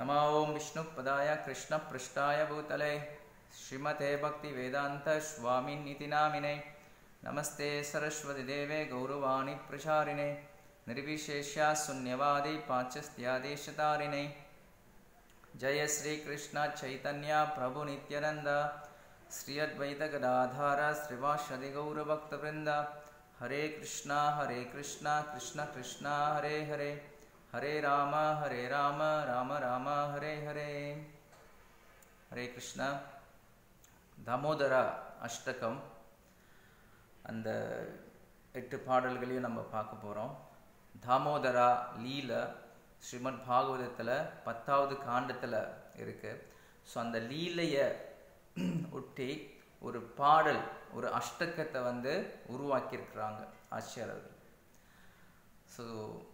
नमो ॐ विष्णुपदाय कृष्णपृष्ठाय भूतले श्रीमते भक्तिवेदान्तस्वामिन्निति नामिने नमस्ते सरस्वतीदेवे गौरवाणि प्रचारिणे निर्विशेष्या शून्यवादी पाच्यस्त्यादेशतारिणे जय श्रीकृष्ण चैतन्य प्रभु नित्यानन्द श्री अद्वैत गदाधार श्रीवासदि गौरभक्तवृन्द हरे कृष्णा हरे कृष्णा कृष्ण कृष्णा हरे हरे हरे राम हरे राम राम राम हरे हरे ஹரே கிருஷ்ணா தாமோதரா அஷ்டகம் அந்த எட்டு பாடல்களையும் நம்ம பார்க்க போகிறோம் தாமோதரா லீல ஸ்ரீமத் பாகவதத்தில் பத்தாவது காண்டத்தில் இருக்குது ஸோ அந்த லீலையை ஒட்டி ஒரு பாடல் ஒரு அஷ்டகத்தை வந்து உருவாக்கியிருக்கிறாங்க ஆச்சாரர்கள் ஸோ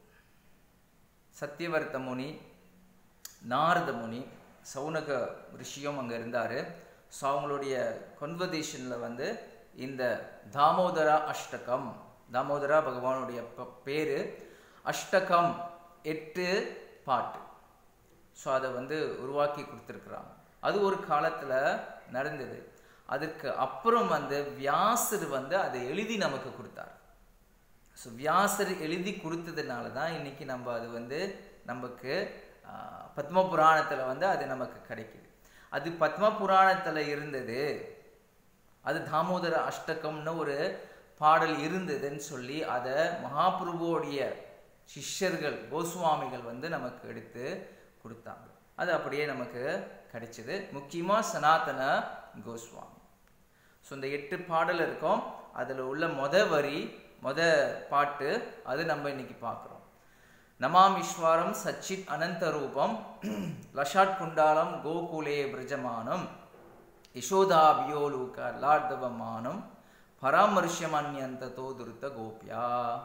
சத்தியவர்த்த முனி நாரத முனி சவுனக ரிஷியும் அங்கே இருந்தார் ஸோ அவங்களுடைய கன்வர்சேஷனில் வந்து இந்த தாமோதரா அஷ்டகம் தாமோதரா பகவானுடைய பேர் அஷ்டகம் எட்டு பாட்டு ஸோ அதை வந்து உருவாக்கி கொடுத்துருக்குறாங்க அது ஒரு காலத்தில் நடந்தது அதுக்கு அப்புறம் வந்து வியாசர் வந்து அதை எழுதி நமக்கு கொடுத்தார் ஸோ வியாசர் எழுதி கொடுத்ததுனால தான் இன்னைக்கு நம்ம அது வந்து நமக்கு பத்ம புராணத்தில் வந்து அது நமக்கு கிடைக்குது அது பத்ம புராணத்தில் இருந்தது அது தாமோதர அஷ்டகம்னு ஒரு பாடல் இருந்ததுன்னு சொல்லி அதை மகாபிரபுவோடைய சிஷ்யர்கள் கோஸ்வாமிகள் வந்து நமக்கு எடுத்து கொடுத்தாங்க அது அப்படியே நமக்கு கிடைச்சிது முக்கியமாக சனாதன கோஸ்வாமி ஸோ இந்த எட்டு பாடல் இருக்கும் அதில் உள்ள மொத வரி மொத பாட்டு அது நம்ம இன்னைக்கு பார்க்குறோம் நமாமீஸ்வரம் சச்சித் அனந்த ரூபம் லஷாட் குண்டாலம் கோகுலே பிரஜமானம் யசோதாபியோலூக லார்தவமானம் பராமர்ஷமன்யந்ததோ துருத்த கோபியா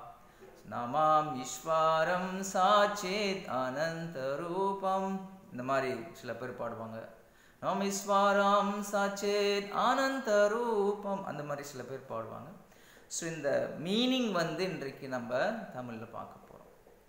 நமாம் ஈஸ்வரம் சாச்சேத் அனந்த ரூபம் இந்த மாதிரி சில பேர் பாடுவாங்க நாம் ஈஸ்வரம் சாச்சேத் ஆனந்த ரூபம் அந்த மாதிரி சில பேர் பாடுவாங்க ஸோ இந்த மீனிங் வந்து இன்றைக்கு நம்ம தமிழில் பார்க்க போகிறோம்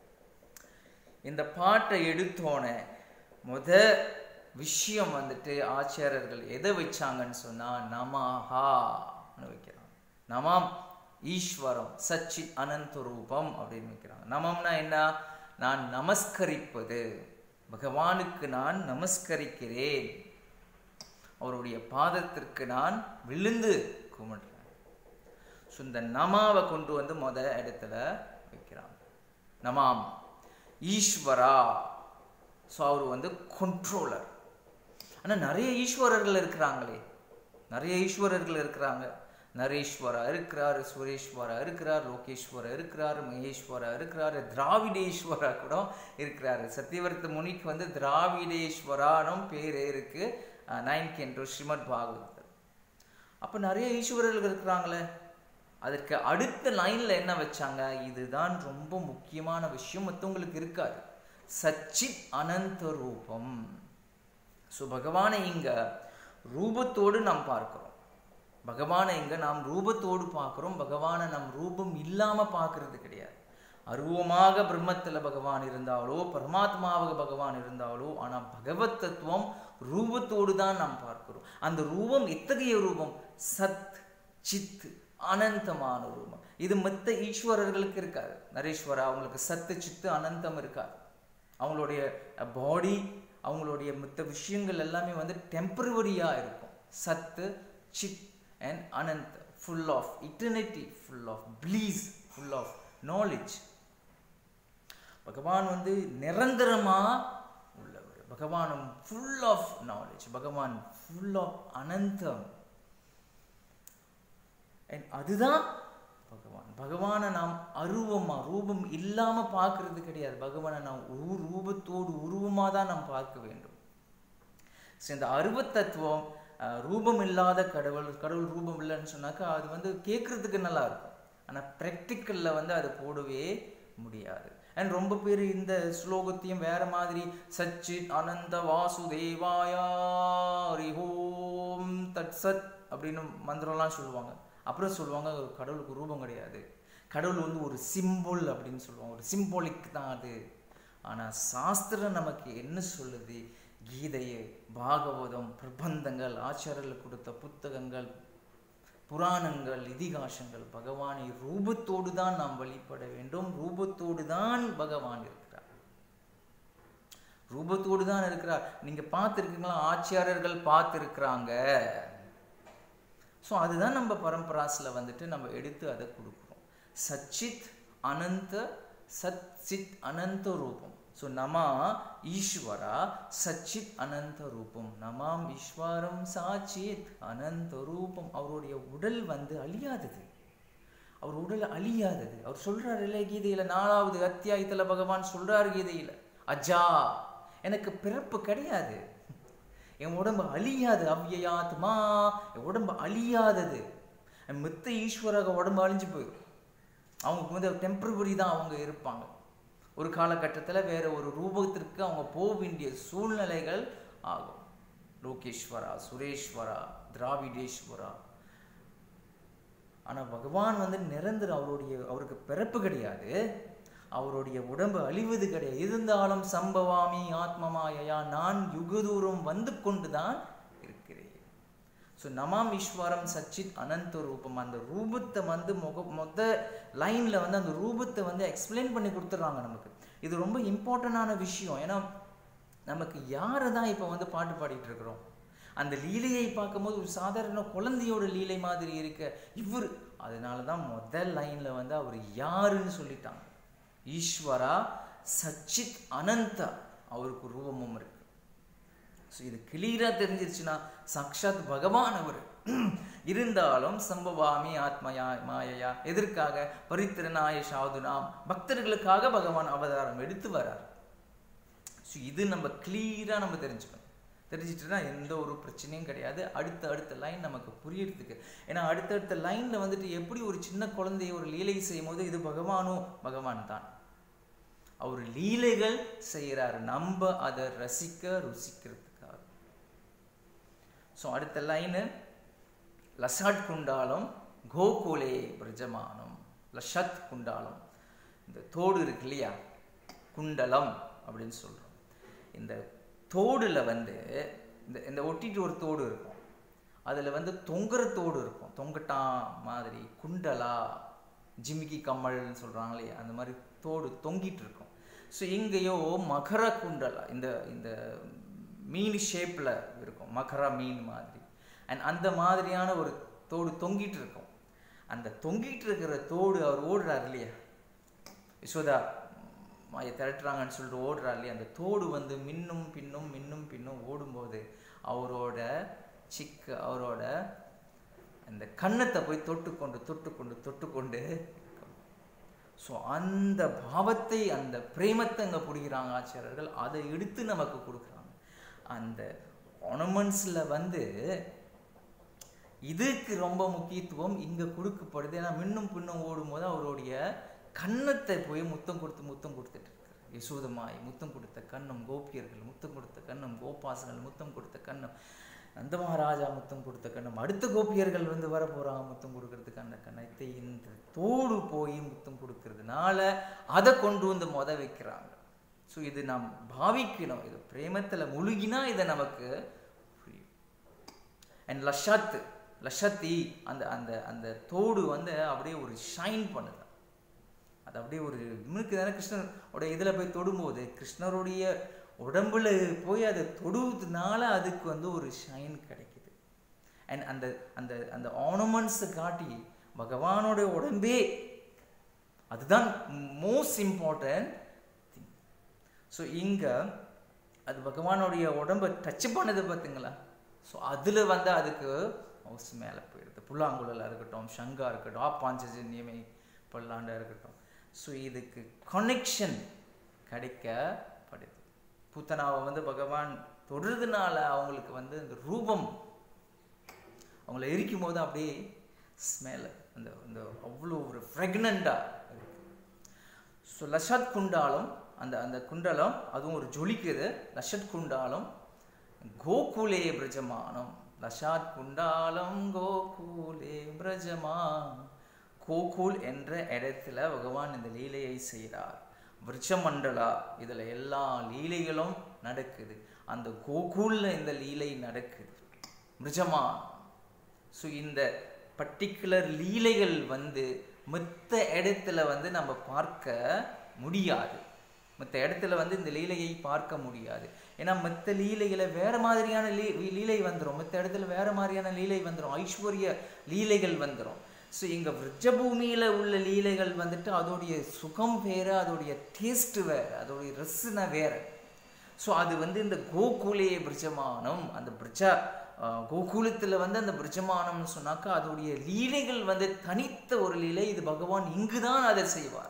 இந்த பாட்டை எடுத்தோன்னே முத விஷயம் வந்துட்டு ஆச்சாரியர்கள் எதை வச்சாங்கன்னு சொன்னால் நமாஹான்னு வைக்கிறாங்க நமாம் ஈஸ்வரம் சச்சித் அனந்த ரூபம் அப்படின்னு வைக்கிறாங்க நமம்னா என்ன நான் நமஸ்கரிப்பது பகவானுக்கு நான் நமஸ்கரிக்கிறேன் அவருடைய பாதத்திற்கு நான் விழுந்து கும்பிடுறேன் ஸோ இந்த நமாவை கொண்டு வந்து முத இடத்துல வைக்கிறாங்க நமாம் ஈஸ்வரா ஸோ அவர் வந்து கண்ட்ரோலர் ஆனால் நிறைய ஈஸ்வரர்கள் இருக்கிறாங்களே நிறைய ஈஸ்வரர்கள் இருக்கிறாங்க நரேஸ்வரா இருக்கிறார் சுரேஸ்வரா இருக்கிறார் லோகேஸ்வரா இருக்கிறார் மகேஸ்வரா இருக்கிறார் திராவிடேஸ்வரா கூட இருக்கிறாரு சத்தியவர்த்த முனிக்கு வந்து திராவிடேஸ்வரானும் பேர் இருக்கு நைன்த் என்று ஸ்ரீமத் பாகவதர் அப்போ நிறைய ஈஸ்வரர்கள் இருக்கிறாங்களே அதற்கு அடுத்த லைனில் என்ன வச்சாங்க இதுதான் ரொம்ப முக்கியமான விஷயம் மற்றவங்களுக்கு இருக்காது சச்சித் அனந்த ரூபம் ஸோ பகவானை இங்க ரூபத்தோடு நாம் பார்க்கிறோம் பகவானை இங்க நாம் ரூபத்தோடு பார்க்கிறோம் பகவானை நம் ரூபம் இல்லாம பார்க்கறது கிடையாது அருவமாக பிரம்மத்துல பகவான் இருந்தாலோ பரமாத்மாவாக பகவான் இருந்தாலோ ஆனா பகவத் தத்துவம் ரூபத்தோடு தான் நாம் பார்க்கிறோம் அந்த ரூபம் எத்தகைய ரூபம் சத் சித் அனந்தமான ரூபம் இது மற்ற ஈஸ்வரர்களுக்கு இருக்காது நரேஸ்வரா அவங்களுக்கு சத்து சித்து அனந்தம் இருக்காது அவங்களுடைய பாடி அவங்களுடைய மற்ற விஷயங்கள் எல்லாமே வந்து டெம்பரவரியாக இருக்கும் சத்து சித் அண்ட் அனந்த் full of eternity full of bliss full of knowledge பகவான் வந்து நிரந்தரமாக உள்ளவர் பகவானும் ஃபுல் ஆஃப் நாலேஜ் பகவான் ஃபுல் ஆஃப் அனந்தம் அதுதான் பகவான் பகவானை நாம் அருவமா ரூபம் இல்லாம பார்க்கறது கிடையாது பகவானை நாம் ரூபத்தோடு உருவமா தான் நாம் பார்க்க வேண்டும் இந்த அருவ தத்துவம் ரூபம் இல்லாத கடவுள் கடவுள் ரூபம் இல்லைன்னு சொன்னாக்கா அது வந்து கேட்கறதுக்கு நல்லா இருக்கும் ஆனால் ப்ராக்டிக்கலில் வந்து அது போடவே முடியாது அண்ட் ரொம்ப பேர் இந்த ஸ்லோகத்தையும் வேற மாதிரி சச்சித் அனந்த வாசுதேவாயா ஹோம் தட் சத் அப்படின்னு மந்திரம்லாம் சொல்லுவாங்க அப்புறம் சொல்லுவாங்க கடவுளுக்கு ரூபம் கிடையாது கடவுள் வந்து ஒரு சிம்பிள் அப்படின்னு சொல்லுவாங்க ஒரு சிம்போலிக் தான் அது ஆனால் சாஸ்திரம் நமக்கு என்ன சொல்லுது கீதையை பாகவதம் பிரபந்தங்கள் ஆச்சாரியர்கள் கொடுத்த புத்தகங்கள் புராணங்கள் இதிகாசங்கள் பகவானை ரூபத்தோடு தான் நாம் வழிபட வேண்டும் ரூபத்தோடு தான் பகவான் இருக்கிறார் ரூபத்தோடு தான் இருக்கிறார் நீங்க பார்த்துருக்கீங்களா ஆச்சாரியர்கள் பார்த்துருக்குறாங்க ஸோ அதுதான் நம்ம பரம்பராஸில் வந்துட்டு நம்ம எடுத்து அதை கொடுக்குறோம் சச்சித் அனந்த சச்சித் அனந்த ரூபம் ஸோ நமா ஈஸ்வரா சச்சித் அனந்த ரூபம் நமாம் ஈஸ்வரம் சாச்சித் அனந்த ரூபம் அவருடைய உடல் வந்து அழியாதது அவர் உடல் அழியாதது அவர் சொல்றாரு இல்லை கீதையில நாலாவது அத்தியாயத்துல பகவான் சொல்றாரு கீதையில அஜா எனக்கு பிறப்பு கிடையாது என் உடம்பு அழியாது அவ்யயாத்மா என் உடம்பு அழியாதது மித்த ஈஸ்வரக உடம்பு அழிஞ்சு போயிடும் அவங்களுக்கு வந்து டெம்பரவரி தான் அவங்க இருப்பாங்க ஒரு காலகட்டத்தில் வேற ஒரு ரூபத்திற்கு அவங்க போக வேண்டிய சூழ்நிலைகள் ஆகும் லோகேஸ்வரா சுரேஸ்வரா திராவிடேஸ்வரா ஆனால் பகவான் வந்து நிரந்தரம் அவருடைய அவருக்கு பிறப்பு கிடையாது அவருடைய உடம்பு அழிவது கிடையாது இருந்தாலும் சம்பவாமி ஆத்மமாயா நான் யுகதூரம் வந்து கொண்டு தான் இருக்கிறேன் ஸோ நமாம் ஈஸ்வரம் சச்சித் அனந்த ரூபம் அந்த ரூபத்தை வந்து முக மொத்த லைனில் வந்து அந்த ரூபத்தை வந்து எக்ஸ்பிளைன் பண்ணி கொடுத்துட்றாங்க நமக்கு இது ரொம்ப இம்பார்ட்டண்டான விஷயம் ஏன்னா நமக்கு யாரை தான் இப்போ வந்து பாட்டு பாடிட்டு இருக்கிறோம் அந்த லீலையை பார்க்கும்போது ஒரு சாதாரண குழந்தையோட லீலை மாதிரி இருக்க இவர் அதனால தான் முதல் லைனில் வந்து அவர் யாருன்னு சொல்லிட்டாங்க ஈஸ்வரா சச்சித் அனந்தா அவருக்கு ரூபமும் இருக்கு ஸோ இது கிளியராக தெரிஞ்சிருச்சுன்னா சாக்ஷாத் பகவான் அவர் இருந்தாலும் சம்பவாமி ஆத்மயா மாயையா எதற்காக பரித்திரநாய சாதுனாம் பக்தர்களுக்காக பகவான் அவதாரம் எடுத்து வரார் ஸோ இது நம்ம கிளியராக நம்ம தெரிஞ்சுக்கணும் தெரிஞ்சிட்டுனா எந்த ஒரு பிரச்சனையும் கிடையாது அடுத்த அடுத்த லைன் நமக்கு புரியறதுக்கு ஏன்னா அடுத்தடுத்த லைனில் வந்துட்டு எப்படி ஒரு சின்ன குழந்தைய ஒரு லீலை செய்யும் போது இது பகவானோ பகவான் தான் அவர் லீலைகள் செய்கிறார் நம்ம அதை ரசிக்க ருசிக்கிறதுக்காக ஸோ அடுத்த லைனு லசாட் குண்டாலம் கோகுலே பிரஜமானம் லஷத் குண்டாலம் இந்த தோடு இருக்கு இல்லையா குண்டலம் அப்படின்னு சொல்கிறோம் இந்த தோடுல வந்து இந்த இந்த ஒட்டிட்டு ஒரு தோடு இருக்கும் அதில் வந்து தொங்குற தோடு இருக்கும் தொங்கட்டா மாதிரி குண்டலா ஜிமிக்கி கம்மல்னு சொல்கிறாங்க இல்லையா அந்த மாதிரி தோடு தொங்கிட்டு இருக்கும் ஸோ இங்கேயோ மகர குண்டலா இந்த இந்த மீன் ஷேப்பில் இருக்கும் மகர மீன் மாதிரி அண்ட் அந்த மாதிரியான ஒரு தோடு தொங்கிட்டு இருக்கும் அந்த தொங்கிட்டு இருக்கிற தோடு அவர் ஓடுறார் இல்லையா யசோதா மாயை திரட்டுறாங்கன்னு சொல்லிட்டு ஓடுறார் இல்லையா அந்த தோடு வந்து மின்னும் பின்னும் மின்னும் பின்னும் ஓடும்போது அவரோட சிக்க அவரோட அந்த கன்னத்தை போய் தொட்டுக்கொண்டு தொட்டுக்கொண்டு தொட்டுக்கொண்டு ஸோ அந்த பாவத்தை அந்த பிரேமத்தை அங்கே பிடிக்கிறாங்க ஆச்சாரியர்கள் அதை எடுத்து நமக்கு கொடுக்குறாங்க அந்த ஆர்னமெண்ட்ஸில் வந்து இதுக்கு ரொம்ப முக்கியத்துவம் இங்கே கொடுக்கப்படுது ஏன்னா மின்னும் பின்னும் ஓடும்போது அவருடைய கன்னத்தை போய் முத்தம் கொடுத்து முத்தம் கொடுத்துட்டு இருக்காரு யசோதமாய் முத்தம் கொடுத்த கண்ணம் கோபியர்கள் முத்தம் கொடுத்த கண்ணம் கோபாசங்கள் முத்தம் கொடுத்த கண்ணம் நந்த மகாராஜா முத்தம் கொடுத்த கண்ணம் அடுத்த கோபியர்கள் வந்து வர போறாங்க முத்தம் கொடுக்கறதுக்கு அந்த கண்ணத்தை இந்த தோடு போய் முத்தம் கொடுக்கறதுனால அதை கொண்டு வந்து மொத வைக்கிறாங்க ஸோ இது நாம் பாவிக்கணும் இது பிரேமத்தில் முழுகினா இதை நமக்கு புரியும் அண்ட் லஷாத்து லஷத்தி அந்த அந்த அந்த தோடு வந்து அப்படியே ஒரு ஷைன் பண்ணுது அது அப்படியே ஒரு இவனுக்கு தானே கிருஷ்ணரோட இதில் போய் தொடும்போது கிருஷ்ணருடைய உடம்புல போய் அதை தொடுவதுனால அதுக்கு வந்து ஒரு ஷைன் கிடைக்குது அண்ட் அந்த அந்த அந்த ஆர்னமெண்ட்ஸை காட்டி பகவானோட உடம்பே அதுதான் மோஸ்ட் இம்பார்ட்டன்ட் திங் ஸோ இங்கே அது பகவானுடைய உடம்பை டச் பண்ணது பார்த்தீங்களா ஸோ அதில் வந்து அதுக்கு ஹவுஸ் மேலே போயிடுது புல்லாங்குழலாக இருக்கட்டும் சங்கா இருக்கட்டும் ஆப்பாஞ்சஜன்யமே பல்லாண்டா இருக்கட்டும் ஸோ இதுக்கு கனெக்ஷன் கிடைக்கப்படுது பூத்தனாவை வந்து பகவான் தொடுறதுனால அவங்களுக்கு வந்து அந்த ரூபம் அவங்கள எரிக்கும் போது அப்படியே ஸ்மெல் அந்த அந்த அவ்வளோ ஒரு ஃப்ரெக்னண்டாக இருக்கு ஸோ லஷத் குண்டாலம் அந்த அந்த குண்டலம் அதுவும் ஒரு ஜொலிக்குது லஷத் குண்டாலம் கோகுலே பிரஜமானம் லஷாத் குண்டாலம் கோகுலே பிரஜமான் கோகுல் என்ற இடத்துல பகவான் இந்த லீலையை செய்கிறார் விருட்சமண்டலா இதில் எல்லா லீலைகளும் நடக்குது அந்த கோகுல்ல இந்த லீலை நடக்குது மிருஜமா ஸோ இந்த பர்டிகுலர் லீலைகள் வந்து மற்ற இடத்துல வந்து நம்ம பார்க்க முடியாது மற்ற இடத்துல வந்து இந்த லீலையை பார்க்க முடியாது ஏன்னா மற்ற லீலைகளை வேற மாதிரியான லீ லீலை வந்துடும் மற்ற இடத்துல வேற மாதிரியான லீலை வந்துடும் ஐஸ்வர்ய லீலைகள் வந்துடும் ஸோ இங்கே விரஜபூமியில் உள்ள லீலைகள் வந்துட்டு அதோடைய சுகம் வேறு அதோடைய டேஸ்ட் வேறு அதோடைய ரசனை வேறு ஸோ அது வந்து இந்த கோகுலே பிரிஜமானம் அந்த பிரிஜா கோகுலத்தில் வந்து அந்த பிரிஜமானம்னு சொன்னாக்கா அதோடைய லீலைகள் வந்து தனித்த ஒரு லீலை இது பகவான் இங்கு தான் அதை செய்வார்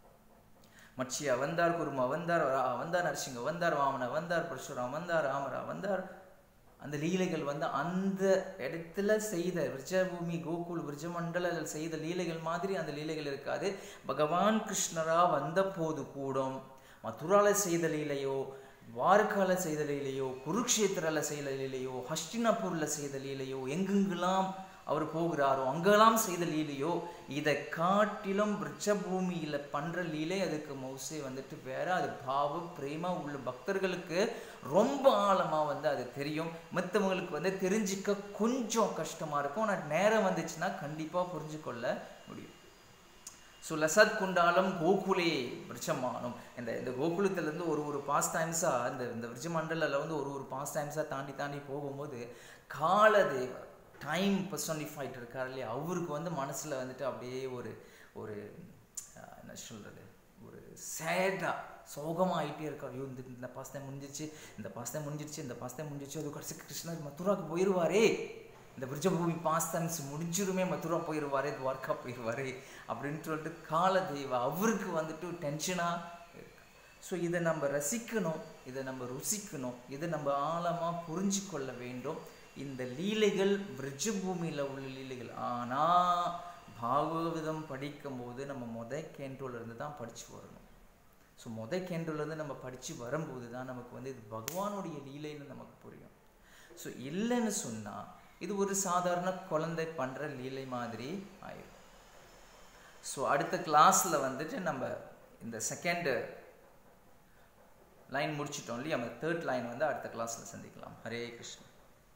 மட்சி அவந்தார் குரும அவந்தார் அவந்தார் நரசிங்க அவந்தார் வாமன அவந்தார் பரசுராம் அவந்தார் ராமரா அவந்தார் அந்த லீலைகள் வந்து அந்த இடத்துல செய்த விரஜபூமி கோகுல் விரஜமண்டல செய்த லீலைகள் மாதிரி அந்த லீலைகள் இருக்காது பகவான் கிருஷ்ணரா வந்த போது கூடும் மதுரால செய்த லீலையோ வாரக்கால செய்த லீலையோ குருக்ஷேத்திரால செய்த லீலையோ ஹஸ்டினாப்பூர்ல செய்த லீலையோ எங்கெங்கெல்லாம் அவர் போகிறாரோ அங்கெல்லாம் செய்த லீலையோ இதை காட்டிலும் விரட்சபூமியில பண்ற லீலை அதுக்கு மௌசே வந்துட்டு வேற அது பாவ பிரேமா உள்ள பக்தர்களுக்கு ரொம்ப ஆழமா வந்து அது தெரியும் மற்றவங்களுக்கு வந்து தெரிஞ்சிக்க கொஞ்சம் கஷ்டமா இருக்கும் ஆனால் நேரம் வந்துச்சுன்னா கண்டிப்பா புரிஞ்சு கொள்ள முடியும் ஸோ லசத் குண்டாலம் கோகுலே விருட்சமானம் இந்த இந்த கோகுலத்துலேருந்து ஒரு ஒரு பாஸ் டைம்ஸாக இந்த இந்த விருட்சமண்டலில் வந்து ஒரு ஒரு பாஸ் டைம்ஸாக தாண்டி தாண்டி போகும்போது காலதேவர் டைம் பர்சனிஃபைட் இருக்கார் இல்லையா அவருக்கு வந்து மனசில் வந்துட்டு அப்படியே ஒரு ஒரு என்ன சொல்கிறது ஒரு சேடாக சோகமாகிட்டே இருக்கார் ஐயோ இந்த இந்த பாஸ்தை முடிஞ்சிருச்சு இந்த பாஸ்தை முடிஞ்சிருச்சு இந்த பாஸ்தை முடிஞ்சிருச்சு அது கடைசி கிருஷ்ணர் மதுராவுக்கு போயிடுவாரே இந்த விருஜபூமி பாஸ்தன்ஸ் முடிஞ்சிருமே மதுரா போயிடுவாரே துவார்க்கா போயிடுவாரே அப்படின்னு சொல்லிட்டு கால தெய்வா அவருக்கு வந்துட்டு டென்ஷனாக ஸோ இதை நம்ம ரசிக்கணும் இதை நம்ம ருசிக்கணும் இதை நம்ம ஆழமாக புரிஞ்சு கொள்ள வேண்டும் இந்த லீலைகள் விரஜபூமியில் உள்ள லீலைகள் ஆனால் பாகவதம் படிக்கும்போது நம்ம முத கேண்டோலேருந்து தான் படித்து வரணும் ஸோ முத கேண்டோலேருந்து நம்ம படித்து வரும்போது தான் நமக்கு வந்து இது பகவானுடைய லீலைன்னு நமக்கு புரியும் ஸோ இல்லைன்னு சொன்னால் இது ஒரு சாதாரண குழந்தை பண்ணுற லீலை மாதிரி ஆயிடும் ஸோ அடுத்த கிளாஸில் வந்துட்டு நம்ம இந்த செகண்டு லைன் முடிச்சிட்டோம் இல்லையா அந்த தேர்ட் லைன் வந்து அடுத்த கிளாஸில் சந்திக்கலாம் ஹரே கிருஷ்ணன்